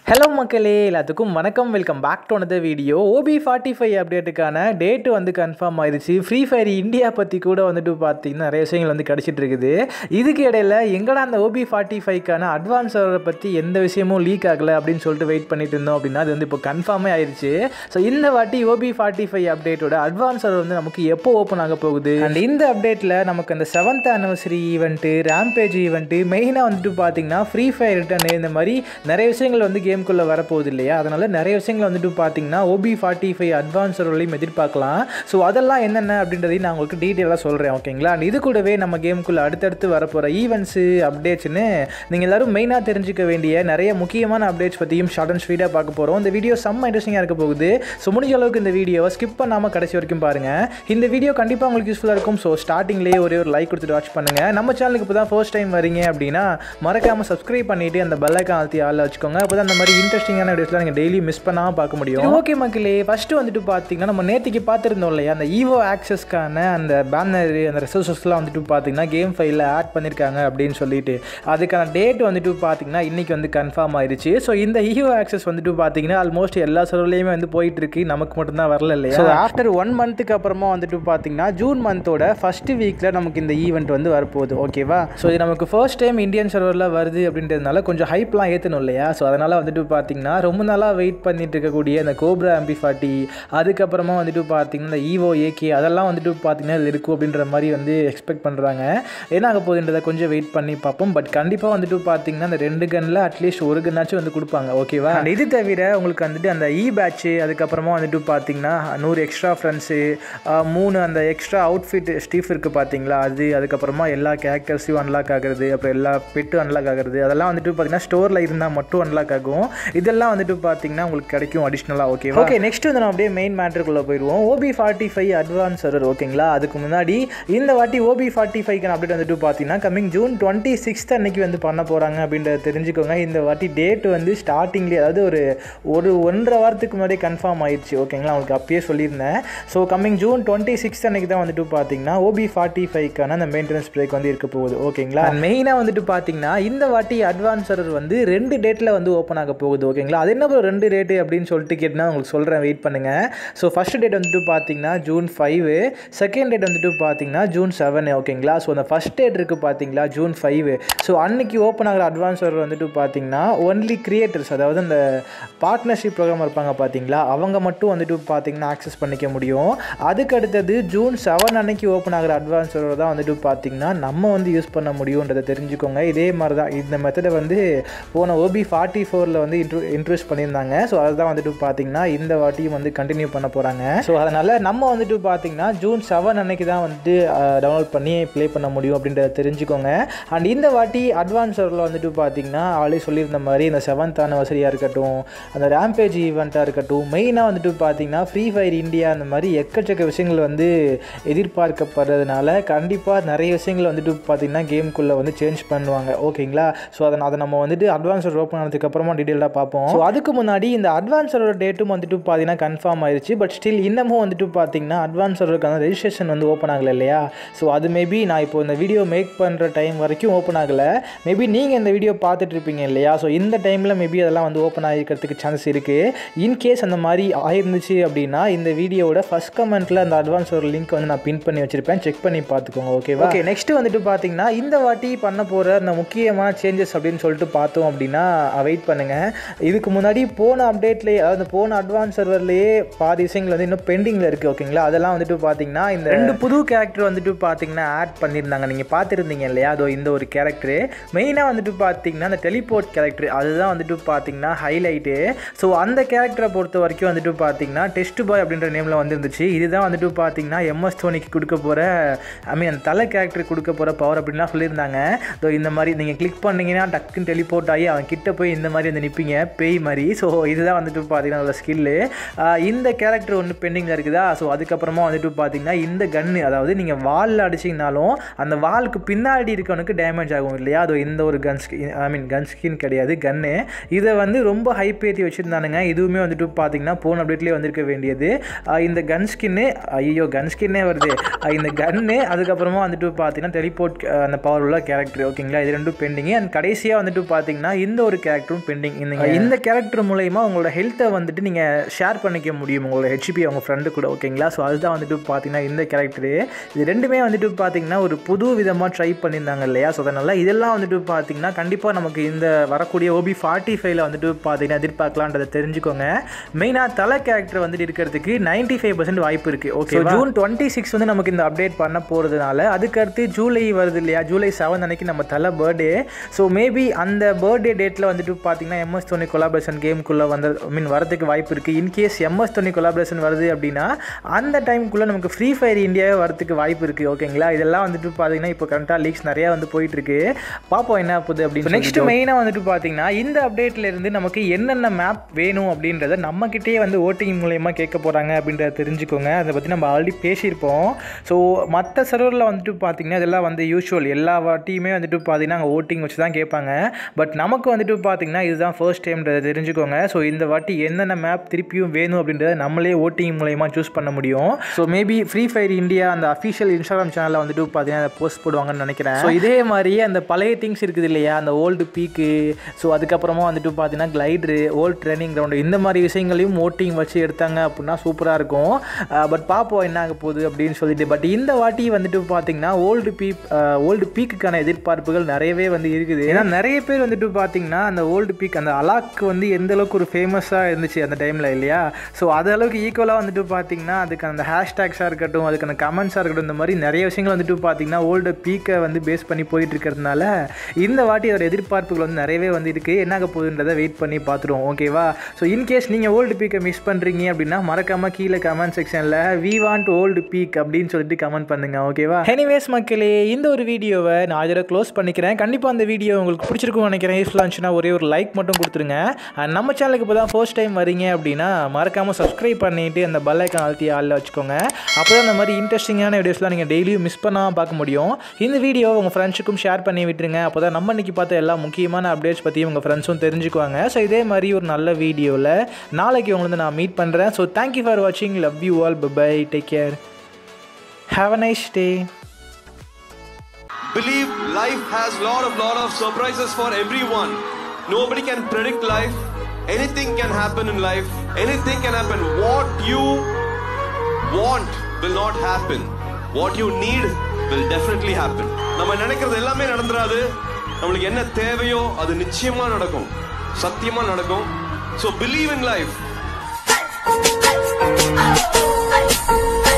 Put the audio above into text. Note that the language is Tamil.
ஹலோ மக்களே எல்லாத்துக்கும் வணக்கம் welcome back to another video OB forty five அப்டேட்டுக்கான டேட்டு வந்து கன்ஃபார்ம் ஆயிடுச்சு ஃப்ரீ ஃபயர் இந்தியா பற்றி கூட வந்துட்டு பார்த்தீங்கன்னா நிறைய விஷயங்கள் வந்து கிடச்சிட்டு இருக்குது இதுக்கு இடையில எங்கடா அந்த ஓபி ஃபார்ட்டி ஃபைவ்க்கான அட்வான்ஸ் சர்வரை பற்றி எந்த விஷயமும் லீக் ஆகலை அப்படின்னு சொல்லிட்டு வெயிட் பண்ணிட்டு இருந்தோம் அப்படின்னா அது வந்து இப்போ கன்ஃபார்மே ஆயிடுச்சு ஸோ இந்த வாட்டி ஓபி ஃபார்ட்டி ஃபைவ் அப்டேட்டோட அட்வான்ஸ் சர்வர் வந்து நமக்கு எப்போ ஓப்பன் ஆக போகுது அண்ட் இந்த அப்டேட்டில் நமக்கு அந்த seventh anniversary event rampage event மெயினாக வந்துட்டு பார்த்தீங்கன்னா ஃப்ரீ ஃபயர் ரிட்டர்ன் இந்த மாதிரி நிறைய விஷயங்கள் வந்து கேம்குள்ளே வரப்போகுது இல்லையா அதனால் நிறைய விஷயங்கள் வந்துட்டு பார்த்தீங்கன்னா ஓபி ஃபார்ட்டி ஃபைவ் அட்வான்ஸ் சர்வர்லையும் எதிர்பார்க்கலாம் ஸோ அதெல்லாம் என்னென்ன அப்படின்றதையும் நான் உங்களுக்கு டீட்டெயிலாக சொல்கிறேன் ஓகேங்களா And இது கூடவே நம்ம கேமுக்குள்ளே அடுத்தடுத்து வரப்போகிற ஈவெண்ட்ஸு அப்டேட்ஸ்னு நீங்கள் எல்லாரும் மெயினாக தெரிஞ்சுக்க வேண்டிய நிறைய முக்கியமான அப்டேட்ஸ் பற்றியும் ஷார்ட் அண்ட் ஸ்வீட்டாக பார்க்க போகிறோம் இந்த வீடியோ செம்ம இன்ட்ரெஸ்டிங்காக இருக்க போகுது ஸோ முடிஞ்ச அளவுக்கு இந்த வீடியோவை ஸ்கிப் பண்ணாமல் கடைசி வரைக்கும் பாருங்கள் இந்த வீடியோ கண்டிப்பாக உங்களுக்கு யூஸ்ஃபுல்லாக இருக்கும் ஸோ ஸ்டார்டிங்லேயே ஒரே ஒரு லைக் கொடுத்துட்டு வாட்ச் பண்ணுங்கள் நம்ம சேனலுக்கு இப்போ தான் ஃபர்ஸ்ட் டைம் வரீங்க அப்படின்னா மறக்காமல் சப்ஸ்கிரைப் பண்ணிவிட்டு அந்த பெல்லைக்கான் அழுத்தி ஆளில் வச்சுக்கோங்க அப்போ தான் அந்த மாதிரி இன்ட்ரெஸ்டிங்கான வீடியோஸ்லாம் நீங்கள் டெய்லி மிஸ் பண்ணாமல் பார்க்க முடியும் ஓகே மக்களே ஃபஸ்ட்டு வந்துட்டு பார்த்தீங்கன்னா நம்ம நேற்றுக்கு பார்த்துருந்தோம் இல்லையா அந்த ஈவோ ஆக்சஸ்க்கான அந்த பேனர் அந்த ரிசோர்ஸஸ்லாம் வந்துட்டு பார்த்தீங்கன்னா கேம் ஃபைலில் ஆட் பண்ணியிருக்காங்க அப்படின்னு சொல்லிட்டு அதுக்கான டேட் வந்துட்டு பார்த்தீங்கன்னா இன்றைக்கி வந்து கன்ஃபார்ம் ஆயிடுச்சு ஸோ இந்த ஈவோ ஆக்சஸ் வந்துட்டு பார்த்தீங்கன்னா ஆல்மோஸ்ட் எல்லா சர்வர்லேயுமே வந்து போயிட்டு இருக்கு நமக்கு மட்டும்தான் வரல இல்லையா ஸோ ஆஃப்டர் ஒன் மந்த்துக்கு அப்புறமா வந்துட்டு பார்த்தீங்கன்னா ஜூன் மந்தோட ஃபஸ்ட்டு வீக்கில் நமக்கு இந்த ஈவெண்ட் வந்து வரப்போகுது ஓகேவா ஸோ இது நமக்கு ஃபர்ஸ்ட் டைம் இந்தியன் சர்வரில் வருது அப்படின்றதுனால கொஞ்சம் ஹைப்லாம் ஏற்றணும் இல்லையா ஸோ அதனால் வந்துட்டு பார்த்தீங்கன்னா ரொம்ப நாளாக வெயிட் பண்ணிட்டு இருக்கக்கூடிய அந்த கோப்ரா எம்பி ஃபார்ட்டி அதுக்கப்புறமா வந்துட்டு பார்த்தீங்கன்னா இந்த ஈவோ ஏகே அதெல்லாம் வந்துட்டு பார்த்தீங்கன்னா இதில் இருக்கும் அப்படின்ற மாதிரி வந்து எக்ஸ்பெக்ட் பண்ணுறாங்க என்ன ஆக போகுதுன்றதை கொஞ்சம் வெயிட் பண்ணி பார்ப்போம் பட் கண்டிப்பாக வந்துட்டு பார்த்தீங்கன்னா அந்த ரெண்டு கன்னில் அட்லீஸ்ட் ஒரு கன்னாச்சும் வந்து கொடுப்பாங்க ஓகேவா And இது தவிர உங்களுக்கு வந்துட்டு அந்த இ பேட்ச்சு அதுக்கப்புறமா வந்துட்டு பார்த்தீங்கன்னா நூறு எக்ஸ்ட்ரா ஃப்ரெண்ட்ஸு மூணு அந்த எக்ஸ்ட்ரா அவுட்ஃபிட் ஸ்டீஃப் இருக்குது பார்த்தீங்களா அது அதுக்கப்புறமா எல்லா கேரக்டர்ஸையும் அன்லாக் ஆகுறது அப்புறம் எல்லா பெட்டும் அன்லாக் ஆகுறது அதெல்லாம் வந்துட்டு பார்த்தீங்கன்னா ஸ்டோரில் இருந்தால் மட்டும் அன்லாக் ஆகும் இதெல்லாம் வந்துட்டு பார்த்தீங்கன்னா உங்களுக்கு கிடைக்கும் அடிஷ்னலாக ஓகே ஓகே நெக்ஸ்ட் வந்து நம்ம அப்படியே மெயின் மேட்ருக்குள்ளே போயிடுவோம் OB forty five advance server ஓகேங்களா அதுக்கு முன்னாடி இந்த வாட்டி ஓபி ஃபார்ட்டி ஃபைவ்க்கு அப்டேட் வந்துட்டு பார்த்தீங்கன்னா கம்மிங் ஜூன் டுவெண்ட்டி சிக்ஸ்த் அன்னைக்கு வந்து பண்ண போகிறாங்க அப்படின்றத தெரிஞ்சுக்கோங்க இந்த வாட்டி டேட் வந்து ஸ்டார்டிங்லேயே அதாவது ஒரு ஒரு ஒன்றரை வாரத்துக்கு முன்னாடியே கன்ஃபார்ம் ஆயிடுச்சு ஓகேங்களா உங்களுக்கு அப்பயே சொல்லியிருந்தேன் so coming June twenty sixth அன்னைக்கு தான் வந்துட்டு பார்த்தீங்கன்னா ஓபி ஃபார்ட்டி ஃபைவ்க்கான அந்த மெயின்டெனன்ஸ் பிரேக் வந்து இருக்க போகுது ஓகேங்களா மெயினாக வந்துட்டு பார்த்தீங்கன்னா இந்த வாட்டி அட்வான்ஸ் சர்வர் வந்து ரெண்டு டேட்டில் வந்து ஓப்பன் ஆக போகுது ஓகேங்களா அது என்ன bro ரெண்டு டேட்டு அப்படின்னு சொல்லிட்டு கேட்டால் உங்களுக்கு சொல்கிறேன் வெயிட் பண்ணுங்கள் ஸோ ஃபஸ்ட் டேட் வந்துட்டு பார்த்தீங்கன்னா ஜூன் ஃபைவ் செகண்ட் டேட் வந்துட்டு பார்த்தீங்கன்னா ஜூன் செவன் ஓகேங்களா ஸோ அந்த ஃபஸ்ட் டேட் இருக்குது பார்த்தீங்களா ஜூன் ஃபைவ் ஸோ அன்னைக்கு ஓப்பன் ஆகிற அட்வான்ஸ் சர்வர் வந்துட்டு பார்த்தீங்கன்னா ஒன்லி கிரியேட்டர்ஸ் அதாவது அந்த பார்ட்னர்ஷிப் ப்ரோக்ராம் இருப்பாங்க பார்த்தீங்களா அவங்க மட்டும் வந்துட்டு பார்த்தீங்கன்னா ஆக்சஸ் பண்ணிக்க முடியும் அதுக்கு அடுத்தது ஜூன் செவன் அன்னைக்கு ஓப்பன் ஆகிற அட்வான்ஸ் சர்வர் தான் வந்துட்டு பார்த்தீங்கன்னா நம்ம வந்து யூஸ் பண்ண முடியுன்றதை தெரிஞ்சுக்கோங்க இதே மாதிரி தான் இந்த மெத்தடை வந்து போன ஓபி ஃபார்ட்டி ஃபோரில் வந்து இன்ட்ரோ இன்ட்ரூஸ் பண்ணியிருந்தாங்க ஸோ அதுதான் வந்துட்டு பார்த்தீங்கன்னா இந்த வாட்டியும் வந்து கண்டினியூ பண்ண போகிறாங்க ஸோ அதனால் நம்ம வந்துட்டு பார்த்தீங்கன்னா ஜூன் செவன் அன்னைக்கு தான் வந்துட்டு டவுன்லோட் பண்ணி ப்ளே பண்ண முடியும் அப்படின்றத தெரிஞ்சுக்கோங்க அண்ட் இந்த வாட்டி அட்வான்ஸ் சர்வரில் வந்துட்டு பார்த்தீங்கன்னா ஆல்ரெடி சொல்லியிருந்த மாதிரி இந்த செவன்த் ஆனிவர்சரியாக இருக்கட்டும் அந்த ரேம்பேஜ் ஈவெண்ட்டாக இருக்கட்டும் மெயினாக வந்துட்டு பார்த்தீங்கன்னா ஃப்ரீ ஃபயர் இந்தியா அந்த மாதிரி எக்கச்சக்க விஷயங்கள் வந்து எதிர்பார்க்கப்படுறதுனால கண்டிப்பாக நிறைய விஷயங்கள் வந்துட்டு பார்த்தீங்கன்னா கேமுக்குள்ளே வந்து சேஞ்ச் பண்ணுவாங்க ஓகேங்களா ஸோ அதை அதை நம்ம வந்துட்டு அட்வான்ஸ் ஓப்பன் ஆனதுக்கப்புறமா டீட்டெயிலாக பார்ப்போம் ஸோ அதுக்கு முன்னாடி இந்த அட்வான்ஸ் சர்வர் டேட்டும் வந்துட்டு பார்த்தீங்கன்னா கன்ஃபார்ம் ஆயிருச்சு பட் ஸ்டில் இன்னமும் வந்துட்டு பார்த்தீங்கன்னா அட்வான்ஸ் சர்வருக்கான ரெஜிஸ்ட்ரேஷன் வந்து ஓப்பன் ஆகலை இல்லையா ஸோ அது மேபி நான் இப்போ இந்த வீடியோ மேக் பண்ணுற டைம் வரைக்கும் ஓப்பன் ஆகலை மேபி நீங்கள் இந்த வீடியோ பார்த்துட்டு இருப்பீங்க இல்லையா ஸோ இந்த டைமில் மேபி அதெல்லாம் வந்து ஓப்பன் ஆகிருக்கிறதுக்கு சான்ஸ் இருக்குது இன்கேஸ் அந்த மாதிரி ஆயிருந்துச்சு அப்படின்னா இந்த வீடியோவோட ஃபஸ்ட் கமெண்ட்டில் அந்த அட்வான்ஸ் ஒரு லிங்க் வந்து நான் பின் பண்ணி வச்சிருப்பேன் செக் பண்ணி பார்த்துக்கோங்க ஓகேவா ஓகே நெக்ஸ்ட் வந்துட்டு பார்த்தீங்கன்னா இந்த வாட்டி பண்ண போகிற அந்த முக்கியமான சேஞ்சஸ் அப்படின்னு சொல்லிட்டு பார்த்தோம் அப்படின்னா வெயிட் பண்ணுங்கள் இதுக்கு முன்னாடி போன அப்டேட்லேயே அதாவது போன அட்வான்ஸ் சர்வர்லேயே பாதி விஷயங்கள் வந்து இன்னும் பெண்டிங்கில் இருக்குது ஓகேங்களா அதெல்லாம் வந்துட்டு பார்த்தீங்கன்னா இந்த ரெண்டு புது கேரக்டர் வந்துட்டு பார்த்தீங்கன்னா ஆட் பண்ணியிருந்தாங்க நீங்கள் பார்த்துருந்தீங்க இல்லையா அதோ இந்த ஒரு கேரக்டரு மெயினாக வந்துட்டு பார்த்தீங்கன்னா அந்த டெலிபோர்ட் கேரக்டர் அதுதான் வந்துட்டு பார்த்தீங்கன்னா ஹைலைட்டு ஸோ அந்த கேரக்டரை பொறுத்த வரைக்கும் வந்துட்டு பார்த்தீங்கன்னா டெஸ்ட் பாய் அப்படின்ற நேமில் வந்துருந்துச்சு இதுதான் வந்துட்டு பார்த்தீங்கன்னா எம்எஸ் தோனிக்கு கொடுக்க போகிற ஐ மீன் அந்த தலை கேரக்டர் கொடுக்க போகிற பவர் அப்படின்லாம் சொல்லியிருந்தாங்க ஸோ இந்த மாதிரி நீங்கள் கிளிக் பண்ணீங்கன்னா டக்குன்னு டெலிபோர்ட் ஆகி அவன் கிட்ட போய் இந்த மாதிரி வந்து நிற்பீங்க பேய் மாதிரி ஸோ இதுதான் வந்துட்டு பார்த்தீங்கன்னா அதோட ஸ்கில்லு இந்த கேரக்டர் ஒன்று பெண்டிங்கில் இருக்குதா ஸோ அதுக்கப்புறமா வந்துட்டு பார்த்தீங்கன்னா இந்த கன்று அதாவது நீங்கள் வாலில் அடிச்சிங்கனாலும் அந்த வாலுக்கு பின்னாடி இருக்கவனுக்கு டேமேஜ் ஆகும் இல்லையா அது இந்த ஒரு கன் ஸ்கின் ஐ மீன் கன் ஸ்கின் கிடையாது கன்னு இதை வந்து ரொம்ப ஹைப் ஏற்றி வச்சுருந்தானுங்க இதுவுமே வந்துட்டு பார்த்தீங்கன்னா போன அப்டேட்லேயே வந்திருக்க வேண்டியது ஆஹ் இந்த கன் ஸ்கின்னு ஐயோ கன் ஸ்கின்னே வருது ஆஹ் இந்த கன்னு அதுக்கப்புறமா வந்துட்டு பார்த்தீங்கன்னா டெலிபோர்ட் அந்த பவர் உள்ள கேரக்டர் ஓகேங்களா இது ரெண்டும் பெண்டிங்கு அண்ட் கடைசியாக வந்துட்டு பார்த்தீங்கன்னா இந்த ஒரு கேரக்டரும் பெண்டிங் இந்த இந்த கேரக்டர் மூலயமா உங்களோட ஹெல்த்தை வந்துட்டு நீங்கள் ஷேர் பண்ணிக்க முடியும் உங்களோட ஹெச்பி அவங்க ஃப்ரெண்டு கூட ஓகேங்களா ஸோ அதுதான் வந்துட்டு பார்த்தீங்கன்னா இந்த கேரக்டரு இது ரெண்டுமே வந்துட்டு பார்த்தீங்கன்னா ஒரு புது விதமாக ட்ரை பண்ணியிருந்தாங்க இல்லையா ஸோ அதனால் இதெல்லாம் வந்துட்டு பார்த்தீங்கன்னா கண்டிப்பாக நமக்கு இந்த வரக்கூடிய ஓபி ஃபார்ட்டி ஃபைவ்ல வந்துட்டு பார்த்தீங்கன்னா எதிர்பார்க்கலான்றதை தெரிஞ்சுக்கோங்க மெயினாக தலை கேரக்டர் வந்துட்டு இருக்கிறதுக்கு நைன்டி ஃபைவ் பர்சன்ட் வாய்ப்பு இருக்குது ஓகே ஜூன் டுவெண்ட்டி சிக்ஸ் வந்து நமக்கு இந்த அப்டேட் பண்ண போகிறதுனால அதுக்கடுத்து ஜூலை வருது இல்லையா ஜூலை செவன் அன்னைக்கு நம்ம தலை பர்த்டே ஸோ மேபி அந்த பர்த்டே டேட்டில் வந்துட்டு பார்த்தீங்கன்னா எம்எஸ் தோனி கொலாபரேஷன் கேமுக்குள்ளே வந்து ஐ மீன் வரதுக்கு வாய்ப்பு இருக்குது இன்கேஸ் எம்எஸ் தோனி கொலாபரேஷன் வருது அப்படின்னா அந்த டைமுக்குள்ளே நமக்கு ஃப்ரீ ஃபயர் இந்தியாவே வரதுக்கு வாய்ப்பு இருக்குது ஓகேங்களா இதெல்லாம் வந்துட்டு பார்த்தீங்கன்னா இப்போ கரண்ட்டாக லீக்ஸ் நிறையா வந்து போயிட்டுருக்கு பார்ப்போம் என்ன போகுது அப்படின்னு நெக்ஸ்ட் மெயினாக வந்துட்டு பார்த்தீங்கன்னா இந்த அப்டேட்ல இருந்து நமக்கு என்னென்ன மேப் வேணும் அப்படின்றத நம்மக்கிட்டே வந்து ஓட்டிங் மூலயமா கேட்க போகிறாங்க அப்படின்றத தெரிஞ்சுக்கோங்க அதை பற்றி நம்ம ஆல்ரெடி பேசியிருப்போம் ஸோ மற்ற சர்வரில் வந்துட்டு பார்த்தீங்கன்னா இதெல்லாம் வந்து யூஷுவல் எல்லா வாட்டியுமே வந்துட்டு பார்த்தீங்கன்னா அங்கே ஓட்டிங் வச்சு தான் கேட்பாங்க பட் நமக்கு வந்துட்டு பார்த்தீங்கன்னா இதுதான் ஃபர்ஸ்ட் டைம்ன்றதை தெரிஞ்சுக்கோங்க ஸோ இந்த வாட்டி என்னென்ன மேப் திருப்பியும் வேணும் அப்படின்றத நம்மளே ஓட்டிங் மூலயமா சூஸ் பண்ண முடியும் so maybe Free Fire India அந்த அஃபிஷியல் இன்ஸ்டாகிராம் சேனலில் வந்துட்டு பார்த்தீங்கன்னா அதை போஸ்ட் போடுவாங்கன்னு நினைக்கிறேன் ஸோ இதே மாதிரி அந்த பழைய திங்ஸ் இருக்குது இல்லையா அந்த ஓல்டு பீக்கு ஸோ அதுக்கப்புறமா வந்துட்டு பார்த்தீங்கன்னா கிளைடரு ஓல்டு ட்ரைனிங் கிரவுண்டு இந்த மாதிரி விஷயங்களையும் ஓட்டிங் வச்சு எடுத்தாங்க அப்படின்னா சூப்பராக இருக்கும் பட் பார்ப்போம் என்ன ஆக போகுது அப்படின்னு சொல்லிட்டு பட் இந்த வாட்டி வந்துட்டு பார்த்தீங்கன்னா ஓல்டு பீப் ஓல்டு பீக்குக்கான எதிர்பார்ப்புகள் நிறையவே வந்து இருக்குது ஏன்னா நிறைய பேர் வந்துட்டு பார்த்தீங்கன்னா அந்த ஓல்டு பீக் அந்த அலாக்கு வந்து எந்த அளவுக்கு ஒரு ஃபேமஸாக இருந்துச்சு அந்த டைமில் இல்லையா ஸோ அது அளவுக்கு ஈக்குவலாக வந்துட்டு பார்த்தீங்கன்னா அதுக்கு அந்த ஹேஷ்டேக்ஸாக இருக்கட்டும் அதுக்கான கமெண்ட்ஸாக இருக்கட்டும் இந்த மாதிரி நிறைய விஷயங்கள் வந்துட்டு பார்த்தீங்கன்னா ஓல்டு பீக்கை வந்து பேஸ் பண்ணி போயிட்டு இருக்கிறதுனால இந்த வாட்டி அதோட எதிர்பார்ப்புகள் வந்து நிறையவே வந்து இருக்குது என்ன ஆக போகுதுன்றதை வெயிட் பண்ணி பார்த்துருவோம் ஓகேவா ஸோ இன்கேஸ் நீங்கள் ஓல்டு பீக்கை மிஸ் பண்ணுறீங்க அப்படின்னா மறக்காமல் கீழே கமெண்ட் செக்ஷனில் வி வாண்ட் ஓல்டு பீக் அப்படின்னு சொல்லிட்டு கமெண்ட் பண்ணுங்க ஓகேவா எனிவேஸ் மக்களே இந்த ஒரு வீடியோவை நான் அதில் க்ளோஸ் பண்ணிக்கிறேன் கண்டிப்பாக அந்த வீடியோ உங்களுக்கு பிடிச்சிருக்கும்னு நினைக்கிறேன் யூஸ்ஃபுல்லாக இருந்துச்சுன்னா ஒரே ஒரு லைக் மட்டும் கொடுத்துருங்க And நம்ம சேனலுக்கு இப்போ தான் ஃபர்ஸ்ட் டைம் வரீங்க அப்படின்னா மறக்காமல் சப்ஸ்கிரைப் பண்ணிட்டு அந்த பெல் ஐக்கான் அழுத்தி ஆளில் வச்சுக்கோங்க அப்போ தான் இந்த மாதிரி இன்ட்ரெஸ்டிங்கான வீடியோஸ்லாம் நீங்கள் டெய்லியும் மிஸ் பண்ணாமல் பார்க்க முடியும் இந்த வீடியோ உங்கள் ஃப்ரெண்ட்ஸுக்கும் ஷேர் பண்ணி விட்டுருங்க அப்போ தான் நம்ம இன்னைக்கு பார்த்த எல்லா முக்கியமான அப்டேட்ஸ் பற்றியும் உங்கள் ஃப்ரெண்ட்ஸும் தெரிஞ்சுக்குவாங்க ஸோ இதே மாதிரி ஒரு நல்ல வீடியோவில் நாளைக்கு உங்களை வந்து நான் மீட் பண்ணுறேன் ஸோ தேங்க்யூ ஃபார் வாட்சிங் love you all bye take care have a nice day Believe life has lot of lot of surprises for everyone. Nobody can predict life. Anything can happen in life. Anything can happen. What you want will not happen. What you need will definitely happen. நம்ம நினைக்கிறது எல்லாமே நடந்துராது நம்மளுக்கு என்ன தேவையோ அது நிச்சயமா நடக்கும் சத்தியமா நடக்கும் so believe in life Hey!